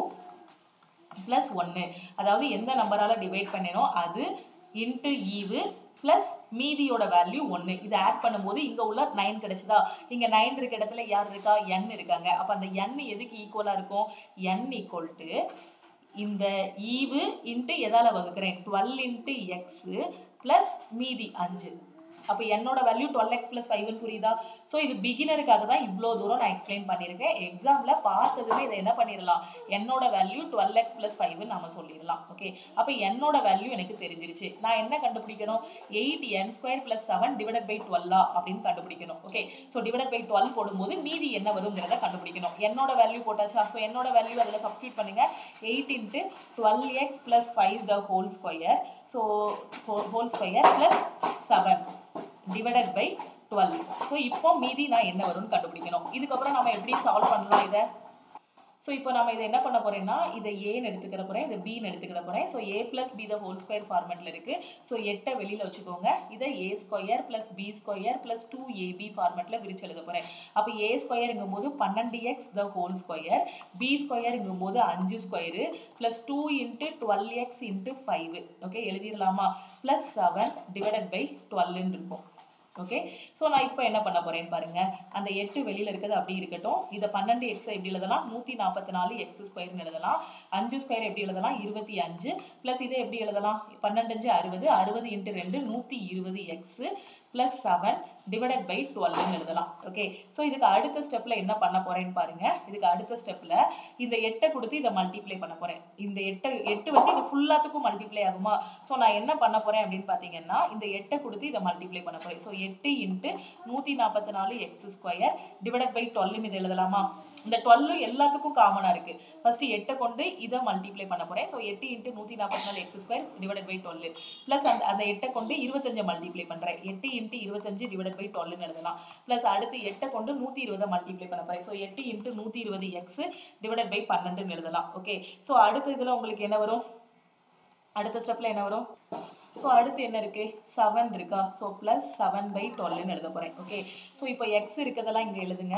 S1: plus ஒன்று அதாவது எந்த நம்பரால் டிவைட் பண்ணேனோ அது இன்ட்டு ஈவு ப்ளஸ் மீதியோட வேல்யூ ஒன்று இதை ஆட் பண்ணும்போது இங்கே உள்ள நைன் கிடைச்சதா இங்கே நைன் இருக்க இடத்துல யார் இருக்கா என் இருக்காங்க அப்போ அந்த என் எதுக்கு ஈக்குவலாக இருக்கும் என் ஈக்குவல் டு இந்த ஈவு இன்ட்டு எதால் வகுக்கிறேன் டுவெல் இன்ட்டு எக்ஸு ப்ளஸ் மீதி அஞ்சு அப்போ என்னோட வேல்யூ டுவெல் எக்ஸ் ப்ளஸ் ஃபைவ்னு புரியுதா ஸோ இது பிகினருக்காக தான் இவ்வளோ தூரம் நான் எக்ஸ்பிளைன் பண்ணியிருக்கேன் எக்ஸாமில் பார்த்ததுமே இதை என்ன பண்ணிடலாம் என்னோட வேல்யூ டுவெல் எக்ஸ் ப்ளஸ் ஃபைவ்னு நம்ம சொல்லிடலாம் ஓகே அப்போ என்னோட வேல்யூ எனக்கு தெரிஞ்சிருச்சு நான் என்ன கண்டுபிடிக்கணும் eight n square plus seven divide by டுவெல்லா அப்படின்னு கண்டுபிடிக்கணும் okay so divide by twelve போடும்போது மீதி என்ன வருங்கிறத கண்டுபிடிக்கணும் என்னோட வேல்யூ போட்டாச்சா ஸோ என்னோட வேல்யூ அதில் சப்ஸ்டியூட் பண்ணுங்க eight into twelve x plus five the whole square so whole square plus seven divided by twelve so இப்போ மீதி நான் என்ன வரும்னு கண்டுபிடிக்கணும் இதுக்கப்புறம் நம்ம எப்படி சால்வ் பண்ணலாம் இதை ஸோ இப்போ நம்ம இதை என்ன பண்ண போறேன்னா இதை ஏன்னு எடுத்துக்கிற போறேன் இதை பின்னு எடுத்துக்கிற போறேன் so a plus b the whole square ஃபார்மெட்ல இருக்கு ஸோ எட்டை வெளியில வச்சுக்கோங்க இதை a square plus b square plus two a b ஃபார்மெட்ல விரிச்சு எழுத போறேன் அப்போ ஏ ஸ்கொயருங்கும் போது பன்னெண்டு x the whole square b ஸ்கொயருங்கும் போது அஞ்சு square plus two into twelve x into five okay எழுதிடலாமா பிளஸ் செவன் டிவைடட் பை டுவெல்னு இருக்கும் ஓகே ஸோ நான் இப்போ என்ன பண்ண போறேன்னு பாருங்க அந்த எட்டு வெளியில இருக்கிறது அப்படி இருக்கட்டும் இதை பன்னெண்டு எக்ஸ் எப்படி எழுதலாம் நூற்றி நாற்பத்தி நாலு எக்ஸ் ஸ்கொயர்னு எழுதலாம் அஞ்சு ஸ்கொயர் எப்படி எழுதலாம் இருபத்தி அஞ்சு ப்ளஸ் இதை எப்படி எழுதலாம் பன்னெண்டு அஞ்சு அறுபது அறுபது இன்ட்டு ரெண்டு நூற்றி இருபது x plus seven divided by டுவெல்னு எழுதலாம் ஓகே ஸோ இதுக்கு அடுத்த ஸ்டெப்பில் என்ன பண்ண போகிறேன்னு பாருங்க இதுக்கு அடுத்த ஸ்டெப்பில் இந்த எட்டை கொடுத்து இதை மல்டிப்ளை பண்ண போகிறேன் இந்த எட்டை எட்டு வந்து இது ஃபுல்லாத்துக்கும் மல்டிப்ளை ஆகுமா ஸோ நான் என்ன பண்ண போகிறேன் அப்படின்னு பார்த்தீங்கன்னா இந்த எட்டை கொடுத்து இதை மல்டிப்ளை பண்ண போகிறேன் ஸோ எட்டு இன்ட்டு நூற்றி நாற்பத்தி நாலு எக்ஸ் ஸ்கொயர் டிவைடட் பை டுவெல்னு இது எழுதலாமா இந்த டுவெல்லு எல்லாத்துக்கும் காமனாக இருக்குது ஃபஸ்ட்டு எட்டை கொண்டு இதை மல்டிப்ளை பண்ண போகிறேன் ஸோ எட்டு இன்ட்டு நூற்றி நாற்பத்தி நாலு x square divided by twelve plus அந்த அந்த எட்டை கொண்டு இருபத்தஞ்சை மல்டிப்ளை பண்ணுறேன் எட்டு இன்ட்டு இருபத்தஞ்சு டிவைடட் பை டுவெல்னு எழுதலாம் ப்ளஸ் அடுத்து எட்டை கொண்டு நூற்றி இருபதை மல்டிப்ளை பண்ண போகிறேன் ஸோ எட்டு இன்ட்டு நூற்றி இருபது எக்ஸ் டிவைடட் பை பன்னெண்டுன்னு எழுதலாம் ஓகே ஸோ அடுத்த இதில் உங்களுக்கு என்ன வரும் அடுத்த ஸ்டெப்பில் என்ன வரும் ஸோ அடுத்து என்ன இருக்கு செவன் இருக்கா ஸோ ப்ளஸ் செவன் பை டுவெல்னு எழுத போகிறேன் ஓகே ஸோ இப்போ எக்ஸ் இருக்கிறதெல்லாம் இங்கே எழுதுங்க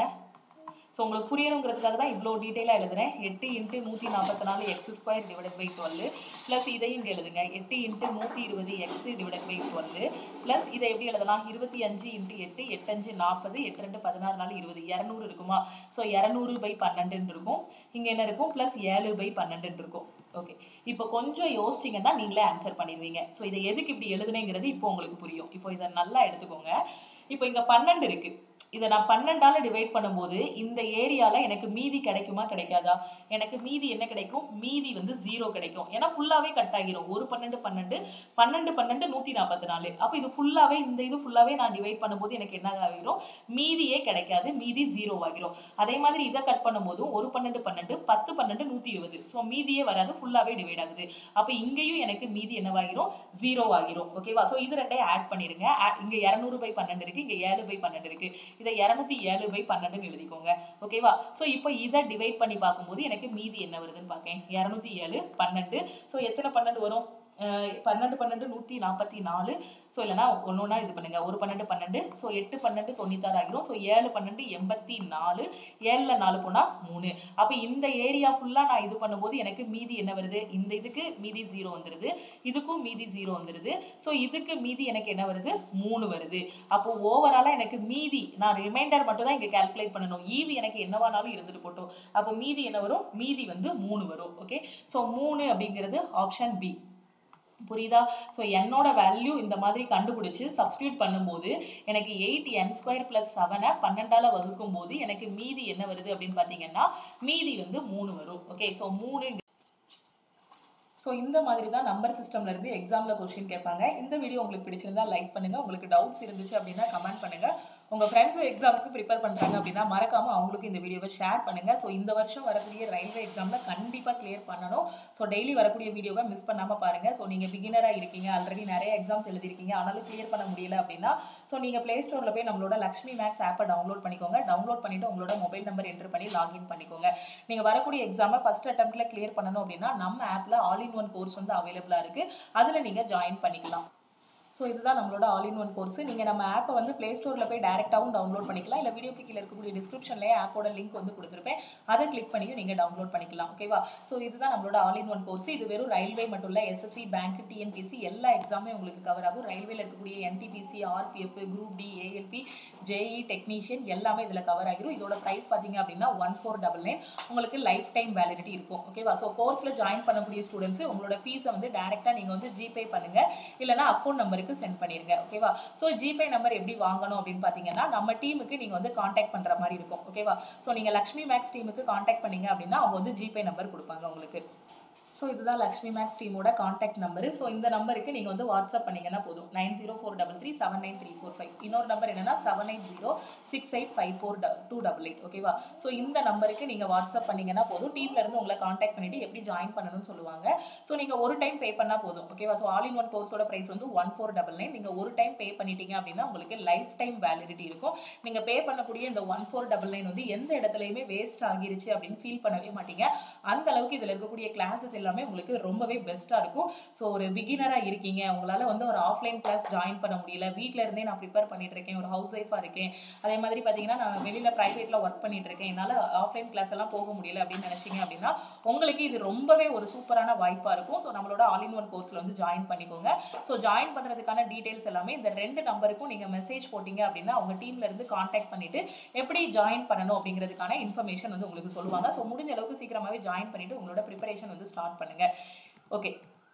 S1: ஸோ உங்களுக்கு புரியணுங்கிறதுக்காக தான் இவ்வளோ டீட்டெயிலாக எழுதுறேன் எட்டு இன்ட்டு நூற்றி நாற்பத்தி நாலு x square divided by twelve plus இதையும் இங்கே எழுதுங்க எட்டு இன்ட்டு நூற்றி இருபது x divided by twelve plus இதை எப்படி எழுதலாம் இருபத்தி அஞ்சு இன்ட்டு எட்டு எட்டஞ்சு நாற்பது எட்டு ரெண்டு பதினாறு நாலு இருபது இரநூறு இருக்குமா ஸோ இரநூறு பை பன்னெண்டுன்னு இருக்கும் இங்கே என்ன இருக்கும் ப்ளஸ் ஏழு பை பன்னெண்டுன்னு இருக்கும் ஓகே இப்போ கொஞ்சம் யோசிச்சிங்கன்னா நீங்களே ஆன்சர் பண்ணிடுவீங்க ஸோ இதை எதுக்கு இப்படி எழுதுனேங்கிறது இப்போ உங்களுக்கு புரியும் இப்போ இதை நல்லா எடுத்துக்கோங்க இப்போ இங்கே பன்னெண்டு இருக்குது இதை நான் பன்னெண்டால டிவைட் பண்ணும்போது இந்த ஏரியால எனக்கு மீதி கிடைக்குமா கிடைக்காதா எனக்கு மீதி என்ன கிடைக்கும் மீதி வந்து ஜீரோ கிடைக்கும் ஏன்னா ஃபுல்லாவே கட் ஆகிரும் ஒரு பன்னெண்டு பன்னெண்டு பன்னெண்டு பன்னெண்டு நூத்தி நாற்பத்தி நாலு அப்போ இது ஃபுல்லாவே இந்த இது ஃபுல்லாவே நான் டிவைட் பண்ணும்போது எனக்கு என்ன ஆகிரும் மீதியே கிடைக்காது மீதி ஜீரோ ஆகிரும் அதே மாதிரி இதை கட் பண்ணும்போதும் ஒரு பன்னெண்டு பன்னெண்டு பத்து பன்னெண்டு நூத்தி இருபது ஸோ மீதியே வராது ஃபுல்லாவே டிவைட் ஆகுது அப்போ இங்கேயும் எனக்கு மீதி என்னவாகிரும் ஜீரோ ஆகிரும் ஓகேவா ஸோ இது ரெண்டையும் ஆட் பண்ணிருங்க Add- இங்க இரநூறு பை பன்னெண்டு இருக்கு இங்க ஏழு பை பன்னெண்டு இருக்கு இதை இரநூத்தி ஏழு பை பன்னெண்டுன்னு எழுதிக்கோங்க ஓகேவா ஸோ இப்போ இதை டிவைட் பண்ணி பார்க்கும்போது எனக்கு மீதி என்ன வருதுன்னு பார்க்கேன் இரநூத்தி ஏழு பன்னெண்டு ஸோ எத்தனை பன்னெண்டு வரும் அஹ் பன்னெண்டு பன்னெண்டு நூற்றி நாற்பத்தி நாலு ஸோ இல்லைனா ஒன்று ஒன்றா இது பண்ணுங்க ஒரு பன்னெண்டு பன்னெண்டு ஸோ எட்டு பன்னெண்டு தொண்ணூத்தாறு ஆகிரும் ஸோ ஏழு பன்னெண்டு எண்பத்தி நாலு ஏழில் நாலு போனால் மூணு அப்போ இந்த ஏரியா ஃபுல்லாக நான் இது பண்ணும்போது எனக்கு மீதி என்ன வருது இந்த இதுக்கு மீதி ஜீரோ வந்துடுது இதுக்கும் மீதி ஜீரோ வந்துடுது ஸோ இதுக்கு மீதி எனக்கு என்ன வருது மூணு வருது அப்போ ஓவராலாக எனக்கு மீதி நான் ரிமைண்டர் மட்டும் தான் இங்கே கால்குலேட் பண்ணணும் ஈவி எனக்கு என்னவானாலும் இருந்துட்டு போட்டோம் அப்போ மீதி என்ன வரும் மீதி வந்து மூணு வரும் ஓகே ஸோ மூணு அப்படிங்கிறது ஆப்ஷன் பி புரியுதா ஸோ என்னோட வேல்யூ இந்த மாதிரி கண்டுபிடிச்சு சப்ஸ்டியூட் பண்ணும்போது எனக்கு எயிட் என் ஸ்கொயர் ப்ளஸ் செவனை பன்னெண்டால வகுக்கும் போது எனக்கு மீதி என்ன வருது அப்படின்னு பார்த்தீங்கன்னா மீதி வந்து மூணு வரும் ஓகே ஸோ மூணு ஸோ இந்த மாதிரி தான் நம்பர் சிஸ்டம்ல இருந்து எக்ஸாம்ல கொஸ்டின் கேட்பாங்க இந்த வீடியோ உங்களுக்கு பிடிச்சிருந்தா லைக் பண்ணுங்க உங்களுக்கு டவுட்ஸ் இருந்துச்சு அப்படின்னா கமெண்ட் பண்ணுங்க உங்க ஃப்ரெண்ட்ஸும் எக்ஸாமுக்கு ப்ரிப்பேர் பண்றாங்க அப்படின்னா மறக்காம அவங்களுக்கு இந்த வீடியோவை ஷேர் பண்ணுங்க ஸோ இந்த வருஷம் வரக்கூடிய ரயில்வே எக்ஸாம்ல கண்டிப்பா கிளியர் பண்ணணும் ஸோ டெய்லி வரக்கூடிய வீடியோவை மிஸ் பண்ணாம பாருங்க ஸோ நீங்க பிகினரா இருக்கீங்க ஆல்ரெடி நிறைய எக்ஸாம்ஸ் எழுதிருக்கீங்க ஆனாலும் கிளியர் பண்ண முடியல அப்படின்னா ஸோ நீங்க பிளே ஸ்டோர்ல போய் நம்மளோட லக்ஷ்மி மேக்ஸ் ஆப்பை டவுன்லோட் பண்ணிக்கோங்க டவுன்லோட் பண்ணிட்டு உங்களோட மொபைல் நம்பர் என்டர் பண்ணி லாகின் பண்ணிக்கோங்க நீங்க வரக்கூடிய எக்ஸாமை ஃபர்ஸ்ட் அட்டம்ப்ட்ல கிளியர் பண்ணணும் அப்படின்னா நம்ம ஆப்ல ஆல் இன் ஒன் கோர்ஸ் வந்து அவைலபிளா இருக்கு அதுல நீங்க ஜாயின் பண்ணிக்கலாம் ஸோ இதுதான் நம்மளோட ஆல் இன் ஒன் கோர்ஸ் நீங்கள் நம்ம ஆப்பை வந்து ப்ளே ஸ்டோரில் போய் டேரெக்டாகவும் டவுன்லோட் பண்ணிக்கலாம் இல்லை வீடியோக்கு கீழே இருக்கக்கூடிய டிஸ்கிரிப்ஷன்லேயே ஆப்போட லிங்க் வந்து கொடுத்துருப்பேன் அதை கிளிக் பண்ணியும் நீங்கள் டவுன்லோட் பண்ணிக்கலாம் ஓகேவா ஸோ இதுதான் நம்மளோட ஆல் இன் ஒன் கோர்ஸ் இது வெறும் ரயில்வே மட்டும் இல்லை எஸ்எஸ்சி பேங்க் டிஎன்பிசி எல்லா எக்ஸாமே உங்களுக்கு கவர் ஆகும் ரயில்வேல இருக்கக்கூடிய NTPC RPF group D ALP JE technician எல்லாமே இதில் கவர் ஆகிரும் இதோட ப்ரைஸ் பார்த்தீங்க அப்படின்னா ஒன் ஃபோர் டபுள் நைன் உங்களுக்கு லைஃப் டைம் வேலிடிட்டி இருக்கும் ஓகேவா ஸோ கோர்ஸில் ஜாயின் பண்ணக்கூடிய ஸ்டூடெண்ட்ஸ் உங்களோட ஃபீஸை வந்து டேரெக்டாக நீங்கள் வந்து ஜிபே பண்ணுங்க இல்லைனா அக்கௌண்ட் நம்பருக்கு சென்ட் பண்ணிருங்க ஓகேவா ஸோ ஜிபே நம்பர் எப்படி வாங்கணும் அப்படின்னு பார்த்தீங்கன்னா நம்ம டீமுக்கு நீங்கள் வந்து காண்டாக்ட் பண்ணுற மாதிரி இருக்கும் ஓகேவா ஸோ நீங்கள் லக்ஷ்மி மேக்ஸ் டீமுக்கு காண்டாக்ட் பண்ணீங்க அப்படின்னா அவங்க வந்து ஜிபே நம்பர் கொடுப்பாங்க உங்களுக்கு ஸோ இதுதான் லக்ஷ்மி மேக்ஸ் டீமோட காண்டாக்ட் நம்பர் ஸோ இந்த நம்பருக்கு நீங்கள் வந்து வாட்ஸ்அப் பண்ணீங்கன்னா போதும் nine zero four double three seven nine three four five இன்னொரு நம்பர் என்னன்னா seven eight zero six eight five four two double eight ஓகேவா ஸோ இந்த நம்பருக்கு நீங்கள் வாட்ஸ்அப் பண்ணீங்கன்னா போதும் டீம்ல இருந்து உங்களை காண்டாக்ட் பண்ணிட்டு எப்படி ஜாயின் பண்ணணும்னு சொல்லுவாங்க ஸோ நீங்கள் ஒரு டைம் பே பண்ணால் போதும் ஓகேவா ஸோ ஆல் இன் ஒன் கோர்ஸோட ப்ரைஸ் வந்து ஒன் ஃபோர் டபுள் நைன் நீங்கள் ஒரு டைம் பே பண்ணிட்டீங்க அப்படின்னா உங்களுக்கு லைஃப் டைம் வேலிடிட்டி இருக்கும் நீங்கள் பே பண்ணக்கூடிய இந்த ஒன் ஃபோர் டபுள் நைன் வந்து எந்த இடத்துலையுமே வேஸ்ட் ஆகிருச்சு அப்படின்னு ஃபீல் பண்ணவே மாட்டீங்க அந்த அளவுக்கு இதில் இருக்கக்கூடிய கிளாஸஸ் எல்லாமே உங்களுக்கு ரொம்பவே பெஸ்ட்டாக இருக்கும் ஸோ ஒரு பிகினராக இருக்கீங்க உங்களால் வந்து ஒரு ஆஃப்லைன் கிளாஸ் ஜாயின் பண்ண முடியல வீட்டில் இருந்தே நான் ப்ரிப்பேர் பண்ணிட்டு இருக்கேன் ஒரு ஹவுஸ் ஒய்ஃபாக இருக்கேன் அதே மாதிரி பார்த்தீங்கன்னா நான் வெளியில் ப்ரைவேட்டில் ஒர்க் பண்ணிட்டு இருக்கேன் என்னால் ஆஃப்லைன் கிளாஸ் எல்லாம் போக முடியல அப்படின்னு நினச்சிங்க அப்படின்னா உங்களுக்கு இது ரொம்பவே ஒரு சூப்பரான வாய்ப்பாக இருக்கும் ஸோ நம்மளோட ஆல் இன் ஒன் கோர்ஸில் வந்து ஜாயின் பண்ணிக்கோங்க ஸோ ஜாயின் பண்ணுறதுக்கான டீட்டெயில்ஸ் எல்லாமே இந்த ரெண்டு நம்பருக்கும் நீங்கள் மெசேஜ் போட்டீங்க அப்படின்னா அவங்க டீம்ல இருந்து காண்டாக்ட் பண்ணிட்டு எப்படி ஜாயின் பண்ணணும் அப்படிங்கிறதுக்கான இன்ஃபர்மேஷன் வந்து உங்களுக்கு சொல்லுவாங்க ஸோ முடிஞ்ச அளவுக்கு சீக்கிரமாகவே ஜாயின் பண்ணிட்டு உங்களோட ப்ரிப்பரேஷன் வந்து ஸ்டார்ட் பண்ணுங்க ஓகே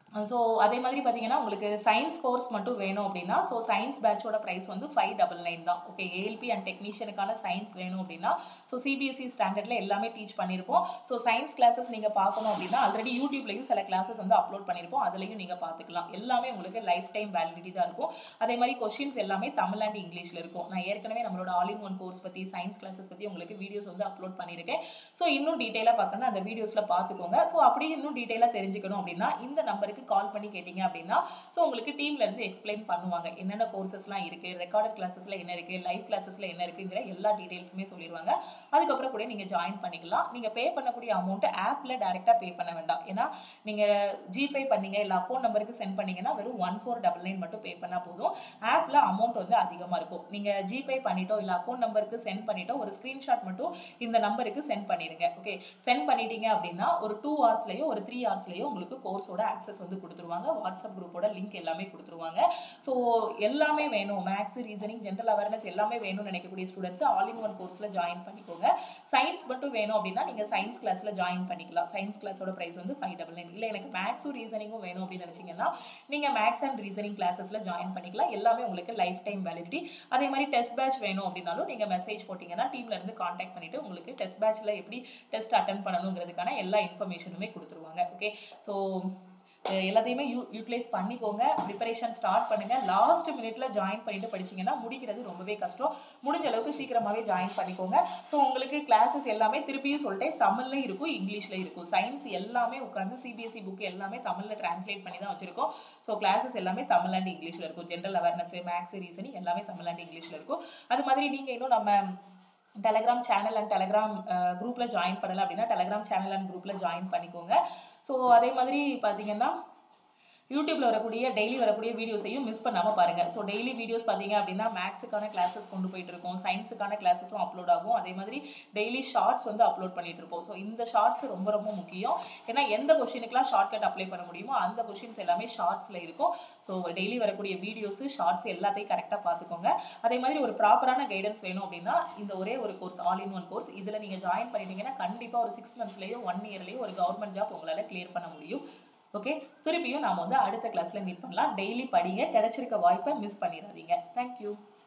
S1: ஸோ அதே மாதிரி பார்த்தீங்கன்னா உங்களுக்கு சயின்ஸ் கோர்ஸ் மட்டும் வேணும் அப்படின்னா ஸோ சயின்ஸ் பேட்சோட ப்ரைஸ் வந்து ஃபைவ் டபுள் நைன் தான் ஓகே ஏஎல்பி அண்ட் டெக்னீஷியனுக்கான சயின்ஸ் வேணும் அப்படின்னா ஸோ சிபிஎஸ்சி ஸ்டாண்டர்டில் எல்லாமே டீச் பண்ணியிருப்போம் ஸோ சயின்ஸ் கிளாஸஸ் நீங்கள் பார்க்கணும் அப்படின்னா ஆல்ரெடி யூடியூப்லையும் சில கிளாஸஸ் வந்து அப்லோட் பண்ணியிருப்போம் அதுலேயும் நீங்கள் பார்த்துக்கலாம் எல்லாமே உங்களுக்கு லைஃப் டைம் வேலிடிட்டி தான் இருக்கும் அதே மாதிரி கொஷின்ஸ் எல்லாமே தமிழ் அண்ட் இங்கிலீஷில் இருக்கும் நான் ஏற்கனவே நம்மளோட ஆல் இன் ஒன் கோர்ஸ் பற்றி சயின்ஸ் கிளாஸஸ் பற்றி உங்களுக்கு வீடியோஸ் வந்து அப்லோட் பண்ணியிருக்கேன் ஸோ இன்னும் டீட்டெயிலாக பார்க்கணும் அந்த வீடியோஸில் பார்த்துக்கோங்க ஸோ அப்படி இன்னும் டீட்டெயிலாக தெரிஞ்சுக்கணும் அப்படின்னா இந்த நம்பருக்கு கால் பண்ணி கேட்டிங்க அப்படின்னா ஸோ உங்களுக்கு டீம்ல இருந்து எக்ஸ்பிளைன் பண்ணுவாங்க என்னென்ன கோர்சஸ்லாம் இருக்கு ரெக்கார்டட் கிளாஸஸ்ல என்ன இருக்கு லைவ் கிளாஸஸ்ல என்ன இருக்குங்கிற எல்லா டீடைல்ஸுமே சொல்லிடுவாங்க அதுக்கப்புறம் கூட நீங்க ஜாயின் பண்ணிக்கலாம் நீங்க பே பண்ணக்கூடிய அமௌண்ட் ஆப்ல டைரக்டா பே பண்ண வேண்டாம் ஏன்னா நீங்க ஜிபே பண்ணீங்க இல்ல அக்கௌண்ட் நம்பருக்கு சென்ட் பண்ணீங்கன்னா வெறும் ஒன் ஃபோர் டபுள் நைன் மட்டும் பே பண்ணா போதும் ஆப்ல அமௌண்ட் வந்து அதிகமா இருக்கும் நீங்க ஜிபே பண்ணிட்டோ இல்ல அக்கௌண்ட் நம்பருக்கு சென்ட் பண்ணிட்டோ ஒரு ஸ்கிரீன்ஷாட் மட்டும் இந்த நம்பருக்கு சென்ட் பண்ணிருங்க ஓகே சென்ட் பண்ணிட்டீங்க அப்படின்னா ஒரு டூ ஹவர்ஸ்லயோ ஒரு த்ரீ ஹவர்ஸ்லயோ உங்களுக்கு கோர்ஸோட ஆக்சஸ் வந்து கொடுத்துருவாங்க வாட்ஸ்அப் குரூப்போட லிங்க் எல்லாமே கொடுத்துருவாங்க ஸோ எல்லாமே வேணும் மேக்ஸ் ரீசனிங் ஜென்ரல் அவேர்னஸ் எல்லாமே வேணும்னு நினைக்கக்கூடிய ஸ்டூடெண்ட்ஸ் ஆல் இன் ஒன் கோர்ஸில் ஜாயின் பண்ணிக்கோங்க சயின்ஸ் மட்டும் வேணும் அப்படின்னா நீங்கள் சயின்ஸ் கிளாஸில் ஜாயின் பண்ணிக்கலாம் சயின்ஸ் கிளாஸோட ப்ரைஸ் வந்து ஃபைவ் டபுள் நைன் இல்லை எனக்கு மேக்ஸும் ரீசனிங்கும் வேணும் அப்படின்னு நினச்சிங்கன்னா நீங்கள் மேக்ஸ் அண்ட் ரீசனிங் கிளாஸஸில் ஜாயின் பண்ணிக்கலாம் எல்லாமே உங்களுக்கு லைஃப் டைம் வேலிடிட்டி அதே மாதிரி டெஸ்ட் பேட்ச் வேணும் அப்படின்னாலும் நீங்கள் மெசேஜ் போட்டிங்கன்னா டீம்ல இருந்து காண்டாக்ட் பண்ணிட்டு உங்களுக்கு டெஸ்ட் பேட்ச்ல எப்படி டெஸ்ட் அட்டன் பண்ணணுங்கிறதுக்கான எல்லா இன்ஃபர்மேஷனுமே கொடுத்துருவாங்க ஓகே ஸோ எல்லாத்தையுமே யூ யூட்டிலைஸ் பண்ணிக்கோங்க ப்ரிப்பரேஷன் ஸ்டார்ட் பண்ணுங்க லாஸ்ட் மினிட்ல ஜாயின் பண்ணிட்டு படிச்சீங்கன்னா முடிக்கிறது ரொம்பவே கஷ்டம் முடிஞ்ச அளவுக்கு சீக்கிரமாவே ஜாயின் பண்ணிக்கோங்க ஸோ உங்களுக்கு கிளாஸஸ் எல்லாமே திருப்பியும் சொல்லிட்டேன் தமிழ்லையும் இருக்கும் இங்கிலீஷ்ல இருக்கும் சயின்ஸ் எல்லாமே உட்காந்து சிபிஎஸ்சி புக் எல்லாமே தமிழ்ல டிரான்ஸ்லேட் பண்ணி தான் வச்சிருக்கோம் ஸோ கிளாஸஸ் எல்லாமே தமிழ் அண்ட் இங்கிலீஷ்ல இருக்கும் ஜென்ரல் அவேர்னஸ் மேக்ஸ் ரீசனிங் எல்லாமே தமிழ் அண்ட் இங்கிலீஷ்ல இருக்கும் அது மாதிரி நீங்க இன்னும் நம்ம டெலகிராம் சேனல் அண்ட் டெலகிராம் குரூப்பில் ஜாயின் பண்ணல அப்படின்னா டெலகிராம் சேனல் அண்ட் குரூப்பில் ஜாயின் பண்ணிக்கோங்க ஸோ அதே மாதிரி பார்த்தீங்கன்னா யூடியூப்ல வரக்கூடிய டெய்லி வரக்கூடிய வீடியோஸையும் மிஸ் பண்ணாம பாருங்க ஸோ டெய்லி வீடியோஸ் பார்த்தீங்க அப்படின்னா மேக்ஸுக்கான கிளாஸஸ் கொண்டு போயிட்டு இருக்கோம் சயின்ஸுக்கான கிளாஸஸும் அப்லோட் ஆகும் அதே மாதிரி டெய்லி ஷார்ட்ஸ் வந்து அப்லோட் பண்ணிட்டு இருப்போம் ஸோ இந்த ஷார்ட்ஸ் ரொம்ப ரொம்ப முக்கியம் ஏன்னா எந்த கொஷினுக்குலாம் ஷார்ட்கட் அப்ளை பண்ண முடியுமோ அந்த கொஷின்ஸ் எல்லாமே ஷார்ட்ஸ்ல இருக்கும் ஸோ டெய்லி வரக்கூடிய வீடியோஸ் ஷார்ட்ஸ் எல்லாத்தையும் கரெக்டாக பார்த்துக்கோங்க அதே மாதிரி ஒரு ப்ராப்பரான கைடன்ஸ் வேணும் அப்படின்னா இந்த ஒரே ஒரு course all in one course இதில் நீங்கள் ஜாயின் பண்ணிட்டீங்கன்னா கண்டிப்பாக ஒரு சிக்ஸ் மந்த்ஸ்லேயோ ஒன் இயர்லேயோ ஒரு கவர்மெண்ட் ஜாப் உங்களால் கிளியர் பண்ண முடியும் ஓகே திருப்பியும் நாம வந்து அடுத்த கிளாஸ்ல மீட் பண்ணலாம் டெய்லி படிங்க கிடைச்சிருக்க வாய்ப்பை மிஸ் பண்ணிடாதீங்க தேங்க்யூ